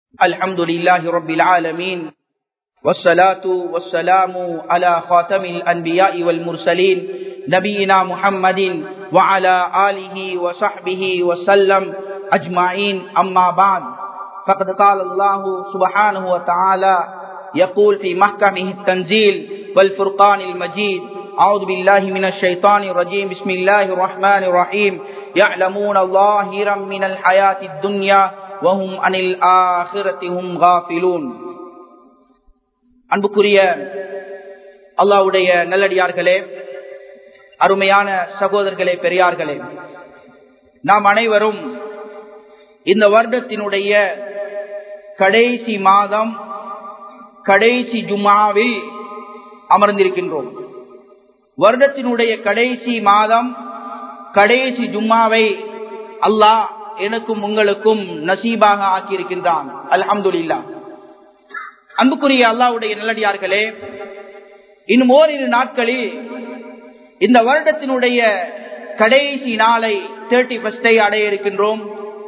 الحمد لله رب العالمين والصلاة والسلام على خاتم الأنبياء والمرسلين نبينا محمد وعلى آله وصحبه وسلم أجمعين أما بعد فقد قال الله سبحانه وتعالى يقول في محكمه التنزيل والفرقان المجيد أعوذ بالله من الشيطان الرجيم بسم الله الرحمن الرحيم يعلمون ظاهرا من الحياة الدنيا وهم عن الآخرة هم غافلون அன்புக்குரிய அல்லாவுடைய நல்லடியார்களே அருமையான சகோதரர்களே பெரியார்களே நாம் அனைவரும் இந்த வருடத்தினுடைய கடைசி மாதம் கடைசி ஜுமாவில் அமர்ந்திருக்கின்றோம் வருடத்தினுடைய கடைசி மாதம் கடைசி ஜும்மாவை அல்லாஹ் எனக்கும் உங்களுக்கும் நசீபாக ஆக்கியிருக்கின்றான் அல்ஹம்துல்லா அன்புக்குரிய அல்லாவுடைய நல்லடியார்களே இன்னும் ஓரிரு நாட்களில் இந்த வருடத்தினுடைய கடைசி நாளை தேர்ட்டி ஃபர்ஸ்டை அடைய இருக்கின்றோம்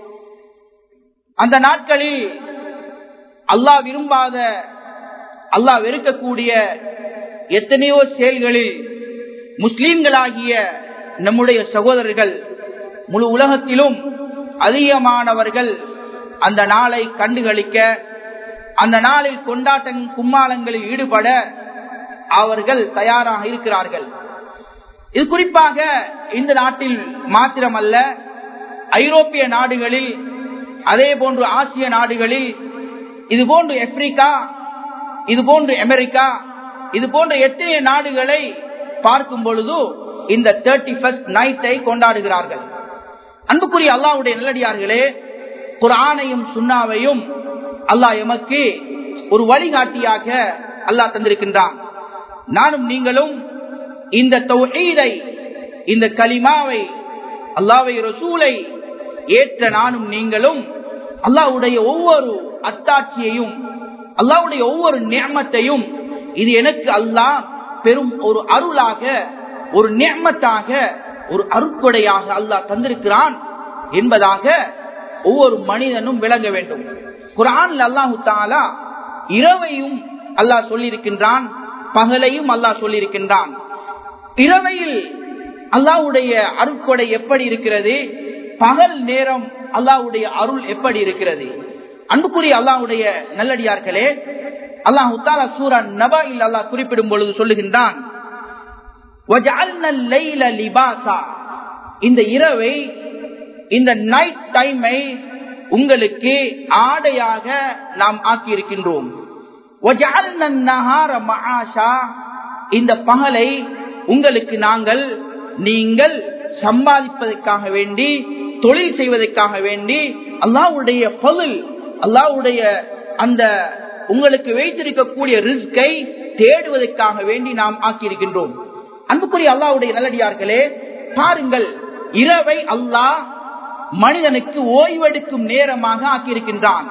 அந்த நாட்களில் அல்லாஹ் விரும்பாத அல்லாஹ் வெறுக்கக்கூடிய எத்தனையோ செயல்களில் முஸ்லீம்களாகிய நம்முடைய சகோதரர்கள் முழு உலகத்திலும் அதிகமானவர்கள் அந்த நாளை கண்டுகளிக்க அந்த நாளில் கொண்டாட்ட கும்மாளங்களில் ஈடுபட அவர்கள் தயாராக இருக்கிறார்கள் இது குறிப்பாக இந்த நாட்டில் மாத்திரமல்ல ஐரோப்பிய நாடுகளில் அதே போன்று ஆசிய நாடுகளில் இது போன்று ஆப்பிரிக்கா இது போன்று அமெரிக்கா இது போன்ற எத்தனை நாடுகளை பார்க்கும் பொழுது இந்த தேர்ட்டி ஃபர்ஸ்ட் நைட்டை கொண்டாடுகிறார்கள் அன்புக்குரிய அல்லாவுடைய நல்லடியார்களே குரானையும் சுண்ணாவையும் அல்லாஹ் எமக்கு ஒரு வழிகாட்டியாக அல்லாஹ் தந்திருக்கின்றான் நானும் நீங்களும் இந்த தொகைதை இந்த கலிமாவை அல்லாவை ரசூலை ஏற்ற நானும் நீங்களும் அல்லாவுடைய ஒவ்வொரு அத்தாட்சியையும் அல்லாவுடைய ஒவ்வொரு நியமத்தையும் இது எனக்கு அல்லாஹ் பெரும் ஒரு அருளாக ஒரு நியமத்தாக ஒரு அருக்கொடையாக அல்லாஹ் தந்திருக்கிறான் என்பதாக ஒவ்வொரு மனிதனும் விளங்க வேண்டும் குரான் அல்லாஹு தாலா இரவையும் அல்லாஹ் சொல்லியிருக்கின்றான் பகலையும் அல்லாஹ் சொல்லியிருக்கின்றான் இரவையில் அல்லாவுடைய அருட்கொடை எப்படி இருக்கிறது பகல் நேரம் அல்லாவுடைய அருள் எப்படி இருக்கிறது அன்புக்குரிய அல்லாவுடைய நல்லடியார்களே அல்லாஹு தாலா சூரா நபா இல்ல அல்லாஹ் குறிப்பிடும் பொழுது சொல்லுகின்றான் இந்த இரவை இந்த நைட் டைமை உங்களுக்கு ஆடையாக நாம் ஆக்கியிருக்கின்றோம் இந்த பகலை உங்களுக்கு நாங்கள் நீங்கள் சம்பாதிப்பதற்காக வேண்டி தொழில் செய்வதற்காக வேண்டி அல்லாவுடைய பகுல் அல்லாவுடைய அந்த உங்களுக்கு வைத்திருக்கக்கூடிய ரிஸ்கை தேடுவதற்காக வேண்டி நாம் ஆக்கியிருக்கின்றோம் அன்புக்குரிய அல்லாவுடைய நல்லடியார்களே பாருங்கள் இரவை அல்லாஹ் மனிதனுக்கு ஓய்வெடுக்கும் நேரமாக ஆக்கியிருக்கின்றான்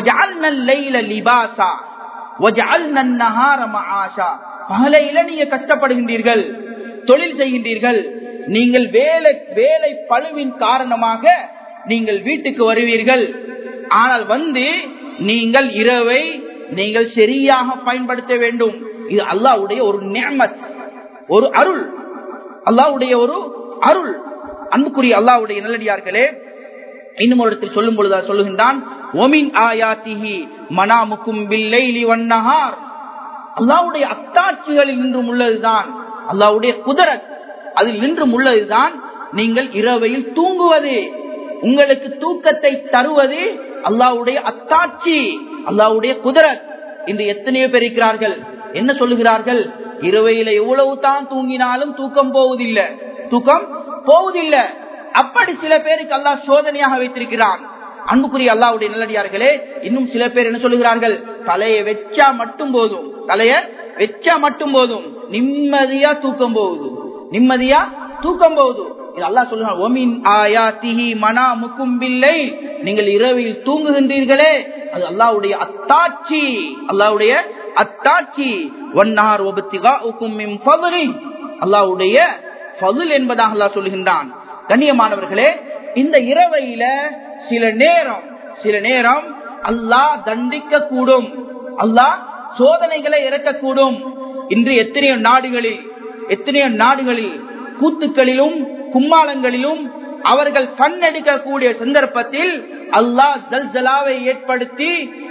பகலையில நீங்க கஷ்டப்படுகின்றீர்கள் தொழில் செய்கின்றீர்கள் நீங்கள் வேலை வேலை பழுவின் காரணமாக நீங்கள் வீட்டுக்கு வருவீர்கள் ஆனால் வந்து நீங்கள் இரவை நீங்கள் சரியாக பயன்படுத்த வேண்டும் இது அல்லாவுடைய ஒரு நேமத் ஒரு அருள் அல்லாவுடைய ஒரு அருள் அன்புக்குரிய அல்லாவுடைய நல்லடியார்களே இன்னும் ஒரு இடத்தில் சொல்லும் பொழுது சொல்லுகின்றான் ஒமின் ஆயாத்திஹி மனாமுக்கும் பில்லைலி வண்ணஹார் அல்லாவுடைய அத்தாட்சிகளில் நின்றும் உள்ளதுதான் அல்லாவுடைய குதிரத் அதில் நின்றும் உள்ளதுதான் நீங்கள் இரவையில் தூங்குவது உங்களுக்கு தூக்கத்தை தருவது அல்லாவுடைய அத்தாட்சி அல்லாவுடைய குதிரத் இந்த எத்தனையோ பேர் இருக்கிறார்கள் என்ன சொல்லுகிறார்கள் இரவையில எவ்வளவு தான் தூங்கினாலும் தூக்கம் போவதில்லை தூக்கம் போவதில்லை அப்படி சில பேருக்கு அல்லாஹ் சோதனையாக வைத்திருக்கிறான் அன்புக்குரிய அல்லாவுடைய நல்லடியார்களே இன்னும் சில பேர் என்ன சொல்லுகிறார்கள் தலையை வச்சா மட்டும் போதும் தலைய வச்சா மட்டும் போதும் நிம்மதியா தூக்கம் போகுது நிம்மதியா தூக்கம் போகுது இது அல்லாஹ் சொல்லுகிறான் ஒமின் ஆயாத்திஹி மனா முக்கும்பில்லை நீங்கள் இரவில் தூங்குகின்றீர்களே அது அல்லாவுடைய அத்தாட்சி அல்லாவுடைய அத்தாட்சி ஒன்னார் ஒபத்திகா உக்கும் அல்லாவுடைய ஃபதுல் என்பதாக அல்லாஹ் சொல்லுகின்றான் கண்ணியமானவர்களே இந்த இரவையில சில நேரம் சில நேரம் அல்லாஹ் தண்டிக்க கூடும் அல்லாஹ் சோதனைகளை இறக்கக்கூடும் இன்று எத்தனையோ நாடுகளில் எத்தனையோ நாடுகளில் கூத்துக்களிலும் கும்மாளங்களிலும் அவர்கள் கண்ணெடுக்கக்கூடிய சந்தர்ப்பத்தில் அல்லாஹ் ஜல்ஜலாவை ஏற்படுத்தி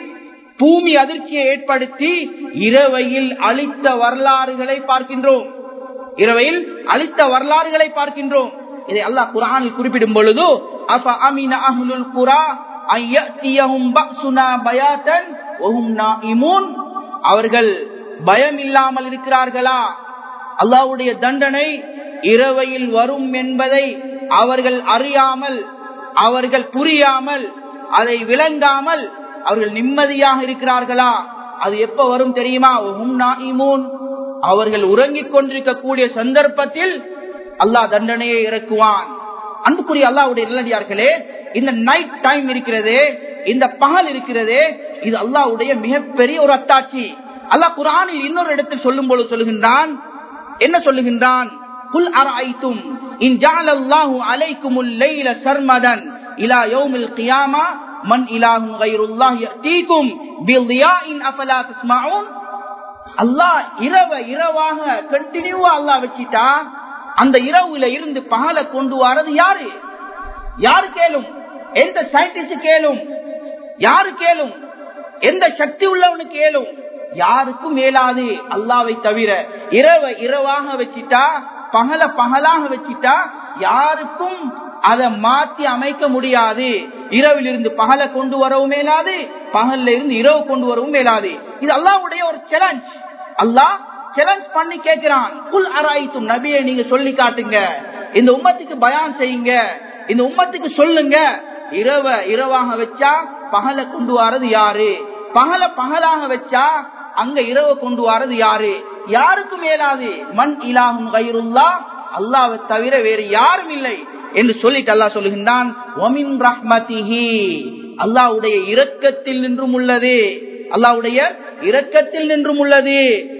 பூமி அதிர்ச்சியை ஏற்படுத்தி இரவையில் அழித்த வரலாறுகளை பார்க்கின்றோம் இரவையில் அழித்த வரலாறுகளை பார்க்கின்றோம் இதை அல்லாஹ் குரானில் குறிப்பிடும் பொழுது அஃப அமின அஹ்லுல் குரா ஐயத்தியஹும் பக்சுனா பயாத்தன் வஹும் நாஇமூன் அவர்கள் பயம் இல்லாமல் இருக்கிறார்களா அல்லாஹ்வுடைய தண்டனை இரவையில் வரும் என்பதை அவர்கள் அறியாமல் அவர்கள் புரியாமல் அதை விளங்காமல் அவர்கள் நிம்மதியாக இருக்கிறார்களா அது எப்ப வரும் தெரியுமா வஹும் நாஇமூன் அவர்கள் உறங்கிக் கொண்டிருக்கக்கூடிய சந்தர்ப்பத்தில் அல்லாஹ் தண்டனையை இறக்குவான் அன்புக்குரிய அல்லாவுடைய நல்லடியார்களே இந்த நைட் டைம் இருக்கிறதே இந்த பகல் இருக்கிறதே இது அல்லாவுடைய மிகப்பெரிய ஒரு அத்தாட்சி அல்லாஹ் குரானில் இன்னொரு இடத்தில் சொல்லும் போது சொல்லுகின்றான் என்ன சொல்லுகின்றான் குல் அராய்த்தும் இன் ஜாலல்லாஹு அலைக்குமுல் லைல சர்மதன் இலா யௌமில் கியாமா மன் இலாஹும் கைருல்லாஹ் யஅதீக்கும் பில்தியாஇன் அஃபலா தஸ்மஊன் அல்லாஹ் இரவ இரவாக கண்டினியூவா அல்லாஹ் வச்சிட்டா அந்த இரவுல இருந்து பகலை கொண்டு வரது யாரு யாரு கேளும் எந்த சயின்டிஸ்ட் கேளும் யாரு கேளும் எந்த சக்தி உள்ளவனு கேளும் யாருக்கும் மேலாது அல்லாவை தவிர இரவ இரவாக வச்சிட்டா பகல பகலாக வச்சிட்டா யாருக்கும் அதை மாத்தி அமைக்க முடியாது இரவில் இருந்து பகலை கொண்டு வரவும் மேலாது பகல்ல இருந்து இரவு கொண்டு வரவும் மேலாது இது அல்லாவுடைய ஒரு சேலஞ்ச் அல்லாஹ் சேலஞ்ச் பண்ணி கேட்கிறான் குல் அராய்த்தும் நபியை நீங்க சொல்லி காட்டுங்க இந்த உம்மத்துக்கு பயான் செய்யுங்க இந்த உம்மத்துக்கு சொல்லுங்க இரவ இரவாக வச்சா பகலை கொண்டு வரது யாரு பகல பகலாக வச்சா அங்க இரவு கொண்டு வரது யாரு யாருக்கும் மேலாது மண் இலாகும் கயிறுல்லா அல்லாவை தவிர வேறு யாரும் இல்லை என்று சொல்லிட்டு அல்லாஹ் சொல்லுகின்றான் ஒமின் ரஹ்மதிஹி அல்லாவுடைய இரக்கத்தில் நின்றும் உள்ளது அல்லாவுடைய இரக்கத்தில் நின்றும் உள்ளது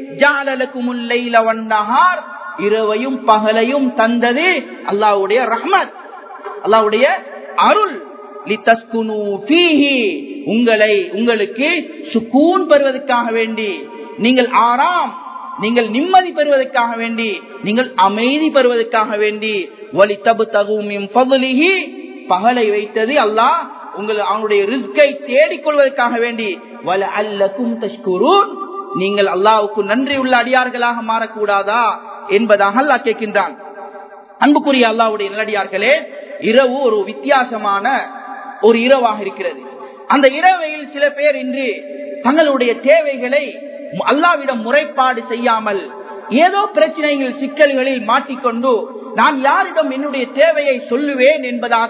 ஜாலலக்குமுல்லைலவன்னஹார் இரவையும் பகலையும் தந்தது அல்லாவுடைய ரஹ்மத் அல்லாவுடைய அருள் லிதஸ்குனு ஃபீஹி உங்களை உங்களுக்கு சுக்கூன் பெறுவதற்காக வேண்டி நீங்கள் ஆறாம் நீங்கள் நிம்மதி பெறுவதற்காக வேண்டி நீங்கள் அமைதி பெறுவதற்காக வேண்டி வலி தபு தகுமின் பகுலிகி பகலை வைத்தது அல்லாஹ் உங்கள் அவனுடைய ரிஸ்கை தேடிக்கொள்வதற்காக வேண்டி வல அல்லக்கும் தஷ்குரூன் நீங்கள் அல்லாவுக்கு நன்றி உள்ள அடியார்களாக மாறக்கூடாதா என்பதாக அல்லாஹ் கேட்கின்றான் அன்புக்குரிய அல்லாவுடைய நல்லடியார்களே இரவு ஒரு வித்தியாசமான ஒரு இரவாக இருக்கிறது அந்த இரவையில் சில பேர் இன்று தங்களுடைய தேவைகளை அல்லாவிடம் முறைப்பாடு செய்யாமல் ஏதோ பிரச்சனைகள் சிக்கல்களில் மாட்டிக்கொண்டு நான் யாரிடம் என்னுடைய தேவையை சொல்லுவேன் என்பதாக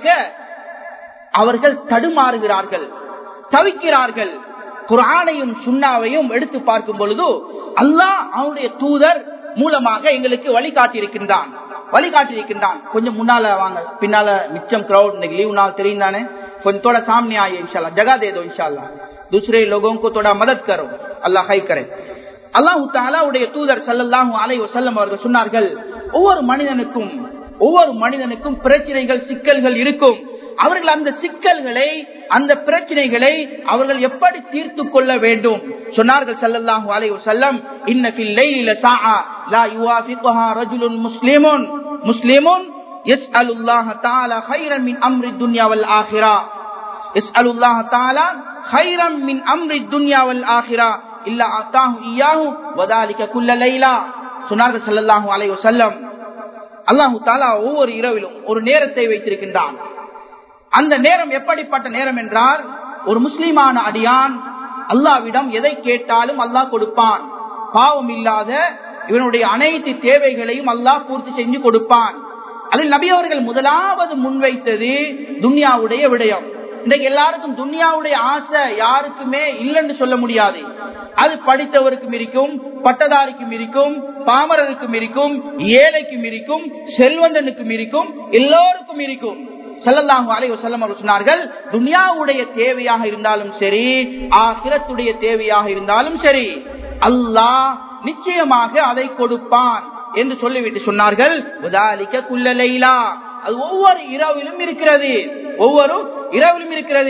அவர்கள் தடுமாறுகிறார்கள் தவிக்கிறார்கள் குரானையும் சுண்ணாவையும் எடுத்து பார்க்கும் பொழுது அல்லாஹ் அவனுடைய தூதர் மூலமாக எங்களுக்கு வழிகாட்டியிருக்கின்றான் வழிகாட்டியிருக்கின்றான் கொஞ்சம் முன்னால வாங்க பின்னால மிச்சம் கிரௌட் இன்னைக்கு லீவ் நாள் தெரியும் தானே கொஞ்சம் थोड़ा सामने आइए इंशाल्लाह जगह दे दो इंशाल्लाह दूसरे लोगों को थोड़ा मदद करो अल्लाह खै करे அல்லாஹு தாலாவுடைய தூதர் சல்லல்லாஹு அலை வசல்லம் அவர்கள் சொன்னார்கள் ஒவ்வொரு மனிதனுக்கும் ஒவ்வொரு மனிதனுக்கும் பிரச்சனைகள் சிக்கல்கள் இருக்கும் அவர்கள் அந்த சிக்கல்களை அந்த பிரச்சனைகளை அவர்கள் எப்படி தீர்த்து கொள்ள வேண்டும் சொன்னார்கள் சல்லல்லாஹு அலை வசல்லம் இன்னபில் லைலில சாஆ லா யுவாஃபிகுஹா ரஜுலுன் முஸ்லிமுன் முஸ்லிமுன் يسأل الله تعالى خيرا من أمر الدنيا والآخرة يسأل الله تعالى خيرا من أمر الدنيا والآخرة إلا أعطاه إياه وذلك كل ليلة சொன்னார்கள் ஸல்லல்லாஹு அலைஹி வஸல்லம் அல்லாஹு தஆலா ஒவ்வொரு இரவிலும் ஒரு நேரத்தை வைத்திருக்கின்றான் அந்த நேரம் எப்படிப்பட்ட நேரம் என்றால் ஒரு முஸ்லிமான அடியான் அல்லாவிடம் எதை கேட்டாலும் அல்லாஹ் கொடுப்பான் பாவம் இல்லாத இவனுடைய அனைத்து தேவைகளையும் அல்லாஹ் பூர்த்தி செஞ்சு கொடுப்பான் அதில் நபி அவர்கள் முதலாவது முன்வைத்தது துன்யாவுடைய விடயம் இன்றைக்கு எல்லாருக்கும் துன்யாவுடைய ஆசை யாருக்குமே இல்லைன்னு சொல்ல முடியாது அது படித்தவருக்கும் இருக்கும் பட்டதாரிக்கும் இருக்கும் பாமரருக்கும் இருக்கும் ஏழைக்கும் இருக்கும் செல்வந்தனுக்கும் இருக்கும் எல்லோருக்கும் இருக்கும் செல்லல்லாஹு அலை வசல்லம் அவர் சொன்னார்கள் துன்யாவுடைய தேவையாக இருந்தாலும் சரி ஆகிரத்துடைய தேவையாக இருந்தாலும் சரி அல்லாஹ் நிச்சயமாக அதை கொடுப்பான் என்று சொல்லிவிட்டு சொன்னார்கள் உதாலிக்க குல்லலைலா அது ஒவ்வொரு இரவிலும் இருக்கிறது ஒவ்வொரு இரவிலும் இருக்கிறது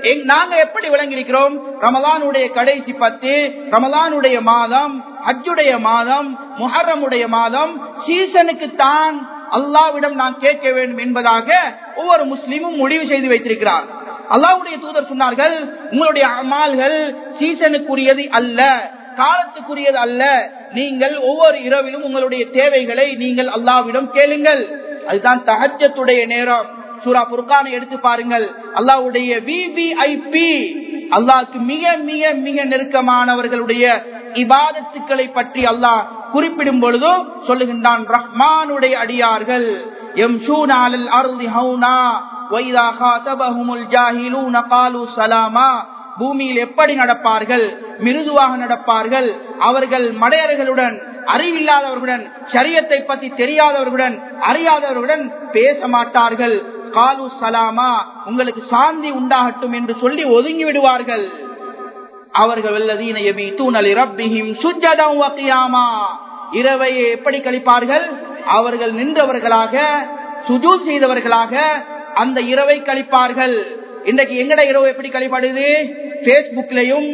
எங்- நாங்க எப்படி விளங்கியிருக்கிறோம் ரமலானுடைய கடைசி பத்து ரமலானுடைய மாதம் ஹஜ்ஜுடைய மாதம் முஹர்ரமுடைய மாதம் சீசனுக்கு தான் அல்லாவிடம் நான் கேட்க வேண்டும் என்பதாக ஒவ்வொரு முஸ்லீமும் முடிவு செய்து வைத்திருக்கிறார் அல்லாஹ்வுடைய தூதர் சொன்னார்கள் உங்களுடைய அமால்கள் சீசனுக்குரியது அல்ல காலத்துக்குரியது அல்ல நீங்கள் ஒவ்வொரு இரவிலும் உங்களுடைய தேவைகளை நீங்கள் அல்லாவிடம் கேளுங்கள் அதுதான் தஹஜத்துடைய நேரம் சூரா புர்கானை எடுத்து பாருங்கள் அல்லாஹ்வுடைய விபிஐபி அல்லாஹ்க்கு மிக மிக மிக நெருக்கமானவர்களுடைய இபாதத்துக்களை பற்றி அல்லாஹ் குறிப்பிடும் பொழுதோ சொல்லுகின்றான் ரஹ்மானுடைய அடியார்கள் يمشون على الأرض هونا وإذا خاطبهم الجاهلون قالوا سلاما பூமியில் எப்படி நடப்பார்கள் மிருதுவாக நடப்பார்கள் அவர்கள் மடையர்களுடன் அறிவில்லாதவர்களுடன் சரியத்தை பற்றி தெரியாதவர்களுடன் அறியாதவர்களுடன் பேச மாட்டார்கள் காலு சலாமா உங்களுக்கு சாந்தி உண்டாகட்டும் என்று சொல்லி ஒதுங்கி விடுவார்கள் அவர்கள் வல்லதீன யபீத்தூன லிரப்பிஹிம் சுஜ்ஜதம் வ கியாமா இரவை எப்படி கழிப்பார்கள் அவர்கள் நின்றவர்களாக சுஜூத் செய்தவர்களாக அந்த இரவை கழிப்பார்கள் இன்றைக்கு எங்கட இரவு எப்படி கழிப்படுது பேஸ்புக்லயும்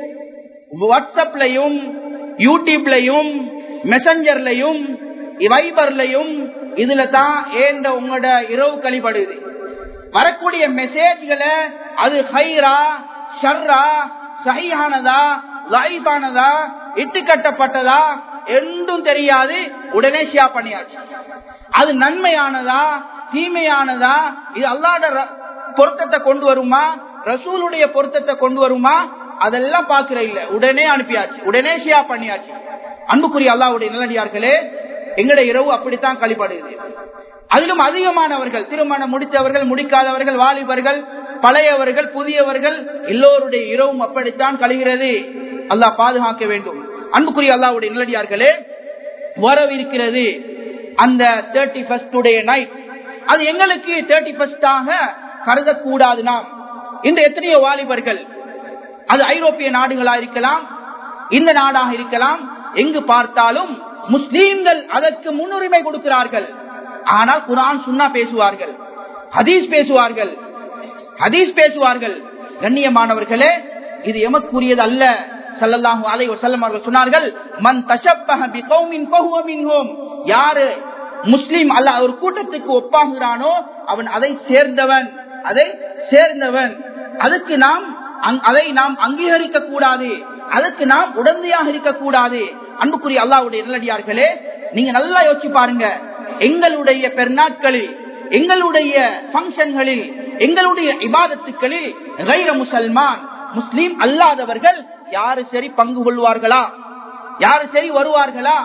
வாட்ஸ்அப்லயும் யூடியூப்லயும் மெசஞ்சர்லயும் வைபர்லயும் இதுல தான் ஏண்ட உங்களோட இரவு கழிப்படுது வரக்கூடிய மெசேஜ்களை அது ஹைரா ஷர்ரா சஹியானதா லைஃபானதா இட்டு கட்டப்பட்டதா என்றும் தெரியாது உடனே ஷியா பண்ணியாச்சு அது நன்மையானதா தீமையானதா இது அல்லாட ர- பொருத்தத்தை கொண்டு வருமா ரசூலுடைய பொருத்தத்தை கொண்டு வருமா அதெல்லாம் பாக்குற இல்ல உடனே அனுப்பியாச்சு உடனே ஷியா பண்ணியாச்சு அன்புக்குரிய அல்லாவுடைய நிலடியார்களே எங்கட இரவு அப்படித்தான் கழிப்படுகிறது அதிலும் அதிகமானவர்கள் திருமணம் முடித்தவர்கள் முடிக்காதவர்கள் வாலிபர்கள் பழையவர்கள் புதியவர்கள் எல்லோருடைய இரவும் அப்படித்தான் கழிகிறது அல்லாஹ் பாதுகாக்க வேண்டும் அன்புக்குரிய அல்லாவுடைய நிலடியார்களே வரவிருக்கிறது அந்த தேர்ட்டி ஃபர்ஸ்ட் நைட் அது எங்களுக்கு தேர்ட்டி ஃபர்ஸ்டாக கருதக்கூடாது நாம் இன்று எத்தனையோ வாலிபர்கள் அது ஐரோப்பிய நாடுகளா இருக்கலாம் இந்த நாடாக இருக்கலாம் எங்கு பார்த்தாலும் முஸ்லீம்கள் அதற்கு முன்னுரிமை கொடுக்கிறார்கள் ஆனால் குரான் சுன்னா பேசுவார்கள் ஹதீஸ் பேசுவார்கள் ஹதீஸ் பேசுவார்கள் கண்ணியமானவர்களே இது எமக்குரியது அல்ல ஸல்லல்லாஹு அலைஹி வஸல்லம் அவர்கள் சொன்னார்கள் மன் தஷப்பஹ பிகௌமின் ஃபஹுவ மின்ஹும் யாரு முஸ்லிம் அல்ல ஒரு கூட்டத்துக்கு ஒப்பாகிறானோ அவன் அதை சேர்ந்தவன் அதை சேர்ந்தவன் அதுக்கு நாம் அங்- அதை நாம் அங்கீகரிக்க கூடாது அதுக்கு நாம் உடந்தையாக இருக்கக்கூடாது அன்புக்குரிய அல்லாஹ்வுடைய நல்லடியார்களே நீங்க நல்லா யோசிச்சு பாருங்க எங்களுடைய பெருநாட்களில் எங்களுடைய பங்கன்களில் எங்களுடைய இபாதத்துக்களில் கைர முசல்மான் முஸ்லீம் அல்லாதவர்கள் யாரு சரி பங்கு கொள்வார்களா யாரு சரி வருவார்களா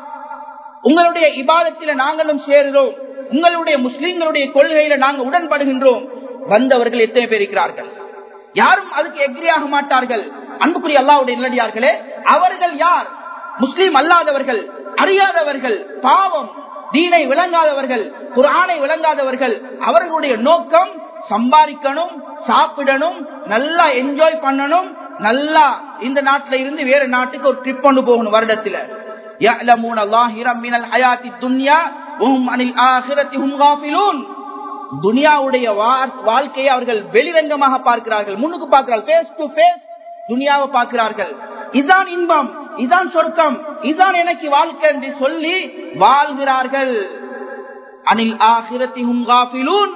உங்களுடைய இபாதத்தில நாங்களும் சேருகிறோம் உங்களுடைய முஸ்லீம்களுடைய கொள்கையில நாங்க உடன்படுகின்றோம் வந்தவர்கள் எத்தனை பேர் இருக்கிறார்கள் யாரும் அதுக்கு எக்ரியாக மாட்டார்கள் அன்புக்குரிய அல்லாவுடைய நிலடியார்களே அவர்கள் யார் முஸ்லீம் அல்லாதவர்கள் அறியாதவர்கள் பாவம் தீனை விளங்காதவர்கள் குரானை விளங்காதவர்கள் அவர்களுடைய நோக்கம் சம்பாதிக்கணும் சாப்பிடணும் நல்லா என்ஜாய் பண்ணணும் நல்லா இந்த நாட்டில இருந்து வேற நாட்டுக்கு ஒரு ட்ரிப் கொண்டு போகணும் வருடத்துல يعلمون ظاهرا من الحياة الدنيا وهم عن الآخرة هم غافلون துனியாவுடைய வா- வாழ்க்கையை அவர்கள் வெளிரங்கமாக பார்க்கிறார்கள் முன்னுக்கு பார்க்கிறார்கள் ஃபேஸ் டு ஃபேஸ் துனியாவை பார்க்கிறார்கள் இதான் இன்பம் இதான் சொர்க்கம் இதான் எனக்கு வாழ்க்கை என்று சொல்லி வாழ்கிறார்கள் அனில் ஆகிரத்தி ஹும் காஃபிலூன்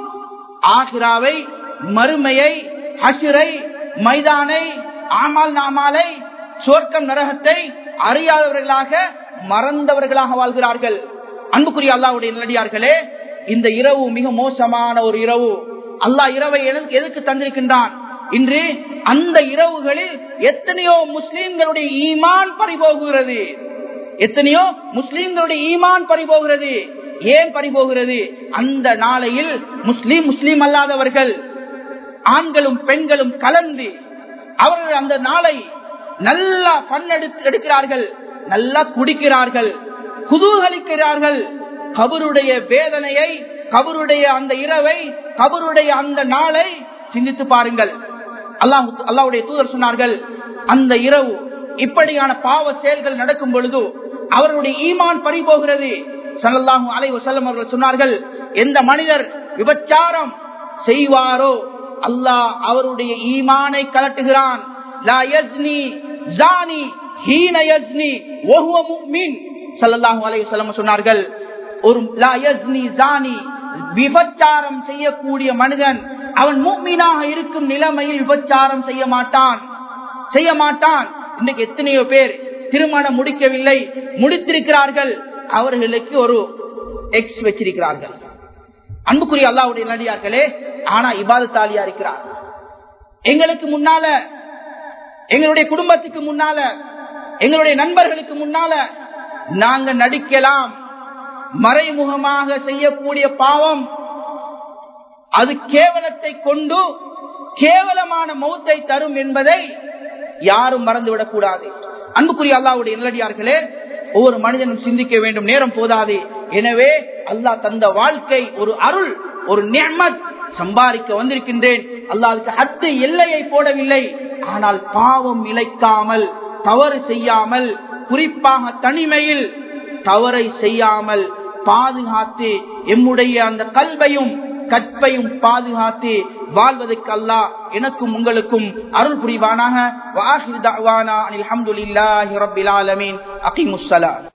ஆகிராவை மறுமையை ஹஷரை மைதானை ஆமால் நாமாலை சொர்க்கம் நரகத்தை அறியாதவர்களாக மறந்தவர்களாக வாழ்கிறார்கள் அன்புக்குரிய அல்லாவுடைய நல்லடியார்களே இந்த இரவு மிக மோசமான ஒரு இரவு அல்லாஹ் இரவை எதற்கு- எதுக்கு தந்திருக்கின்றான் இன்று அந்த இரவுகளில் எத்தனையோ முஸ்லிம்களுடைய ஈமான் பறிபோகுகிறது எத்தனையோ முஸ்லிம்களுடைய ஈமான் பறிபோகிறது ஏன் பறிபோகிறது அந்த நாளையில் முஸ்லிம் முஸ்லிம் அல்லாதவர்கள் ஆண்களும் பெண்களும் கலந்து அவர்கள் அந்த நாளை நல்லா பண்ணெடுத்து எடுக்கிறார்கள் நல்லா குடிக்கிறார்கள் குதூகலிக்கிறார்கள் கபருடைய வேதனையை கபருடைய அந்த இரவை கபருடைய அந்த நாளை சிந்தித்து பாருங்கள் அல்லாஹ் அல்லாவுடைய தூதர் சொன்னார்கள் அந்த இரவு இப்படியான பாவ செயல்கள் நடக்கும் பொழுது அவர்களுடைய ஈமான் பறிபோகிறது ஸல்லல்லாஹு அலைஹி வஸல்லம் அவர்கள் சொன்னார்கள் எந்த மனிதர் விபச்சாரம் செய்வாரோ அல்லாஹ் அவருடைய ஈமானை கலட்டுகிறான் லா யஸ்னி ஜானி ஹீன யஸ்னி வஹுவ முஃமின் ஸல்லல்லாஹு அலைஹி வஸல்லம் சொன்னார்கள் ஒரு லா யஸ்னி ஜானி விபச்சாரம் செய்யக்கூடிய மனிதன் அவன் முக்மீனாக இருக்கும் நிலைமையில் விபச்சாரம் செய்ய மாட்டான் செய்ய மாட்டான் இன்னைக்கு எத்தனையோ பேர் திருமணம் முடிக்கவில்லை முடித்திருக்கிறார்கள் அவர்களுக்கு ஒரு எக்ஸ் வச்சிருக்கிறார்கள் அன்புக்குரிய அல்லாவுடைய நடிகார்களே ஆனா இபாதத்தாலியா இருக்கிறார் எங்களுக்கு முன்னால எங்களுடைய குடும்பத்துக்கு முன்னால எங்களுடைய நண்பர்களுக்கு முன்னால நாங்க நடிக்கலாம் மறைமுகமாக செய்யக்கூடிய பாவம் அது கேவலத்தை கொண்டு கேவலமான மௌத்தை தரும் என்பதை யாரும் மறந்துவிடக் கூடாது அன்புக்குரிய அல்லாவுடைய நல்லடியார்களே ஒவ்வொரு மனிதனும் சிந்திக்க வேண்டும் நேரம் போதாது எனவே அல்லாஹ் தந்த வாழ்க்கை ஒரு அருள் ஒரு நியமத் சம்பாதிக்க வந்திருக்கின்றேன் அல்லாஹ்வுக்கு ஹத்து எல்லையை போடவில்லை ஆனால் பாவம் இழைக்காமல் தவறு செய்யாமல் குறிப்பாக தனிமையில் தவறை செய்யாமல் பாதுகாத்து எம்முடைய அந்த கல்வையும் கற்பையும் பாதுகாத்து வாழ்வதற்கு அல்லாஹ் எனக்கும் உங்களுக்கும் அருள் புரிவானாக வாஹிர் தஅவானா அனில் ஹம்துலில்லாஹி ரப்பில் ஆலமீன் அகீமுஸ் ஸலாம்